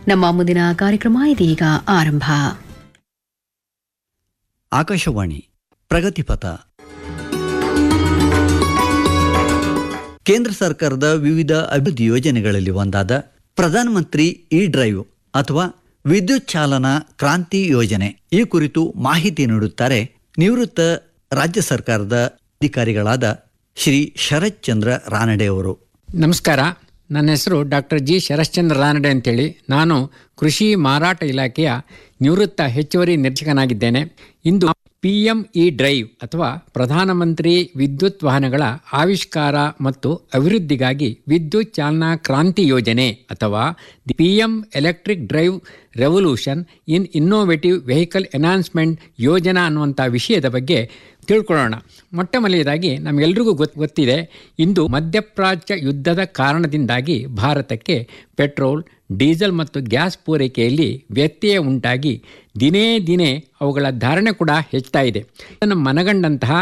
ನಮ್ಮ ಮುಂದಿನ ಕಾರ್ಯಕ್ರಮ ಇದೀಗ ಆರಂಭ ಆಕಾಶವಾಣಿ ಪ್ರಗತಿಪಥ ಕೇಂದ್ರ ಸರ್ಕಾರದ ವಿವಿಧ ಅಭಿವೃದ್ಧಿ ಯೋಜನೆಗಳಲ್ಲಿ ಒಂದಾದ ಪ್ರಧಾನಮಂತ್ರಿ ಇ ಡ್ರೈವ್ ಅಥವಾ ವಿದ್ಯುತ್ ಚಾಲನಾ ಕ್ರಾಂತಿ ಯೋಜನೆ ಈ ಕುರಿತು ಮಾಹಿತಿ ನೀಡುತ್ತಾರೆ ನಿವೃತ್ತ ರಾಜ್ಯ ಸರ್ಕಾರದ ಅಧಿಕಾರಿಗಳಾದ ಶ್ರೀ ಶರತ್ ಚಂದ್ರ ರಾನಡೆ ಅವರು ನಮಸ್ಕಾರ ನನ್ನ ಹೆಸರು ಡಾಕ್ಟರ್ ಜಿ ಶರಶ್ಚಂದ್ರ ರಾನಡೆ ಅಂತೇಳಿ ನಾನು ಕೃಷಿ ಮಾರಾಟ ಇಲಾಖೆಯ ನಿವೃತ್ತ ಹೆಚ್ಚುವರಿ ನಿರ್ದೇಶಕನಾಗಿದ್ದೇನೆ ಇಂದು ಪಿ ಎಂ ಇ ಡ್ರೈವ್ ಅಥವಾ ಪ್ರಧಾನಮಂತ್ರಿ ವಿದ್ಯುತ್ ವಾಹನಗಳ ಆವಿಷ್ಕಾರ ಮತ್ತು ಅಭಿವೃದ್ಧಿಗಾಗಿ ವಿದ್ಯುತ್ ಚಾಲನಾ ಕ್ರಾಂತಿ ಯೋಜನೆ ಅಥವಾ the P M electric drive revolution in innovative vehicle enhancement ಯೋಜನಾ ಅನ್ನುವಂಥ ವಿಷಯದ ಬಗ್ಗೆ ತಿಳ್ಕೊಳ್ಳೋಣ ಮೊಟ್ಟ ಮೊದಲನೇದಾಗಿ ನಮಗೆಲ್ರಿಗೂ ಗೊತ್ ಗೊತ್ತಿದೆ ಇಂದು ಮಧ್ಯಪ್ರಾಚ್ಯ ಯುದ್ಧದ ಕಾರಣದಿಂದಾಗಿ ಭಾರತಕ್ಕೆ ಪೆಟ್ರೋಲ್ ಡೀಸೆಲ್ ಮತ್ತು ಗ್ಯಾಸ್ ಪೂರೈಕೆಯಲ್ಲಿ ವ್ಯತ್ಯಯ ಉಂಟಾಗಿ ದಿನೇ ದಿನೇ ಅವುಗಳ ಧಾರಣೆ ಕೂಡ ಹೆಚ್ಚುತ್ತಾ ಇದೆ ಇದನ್ನು ಮನಗಂಡಂತಹ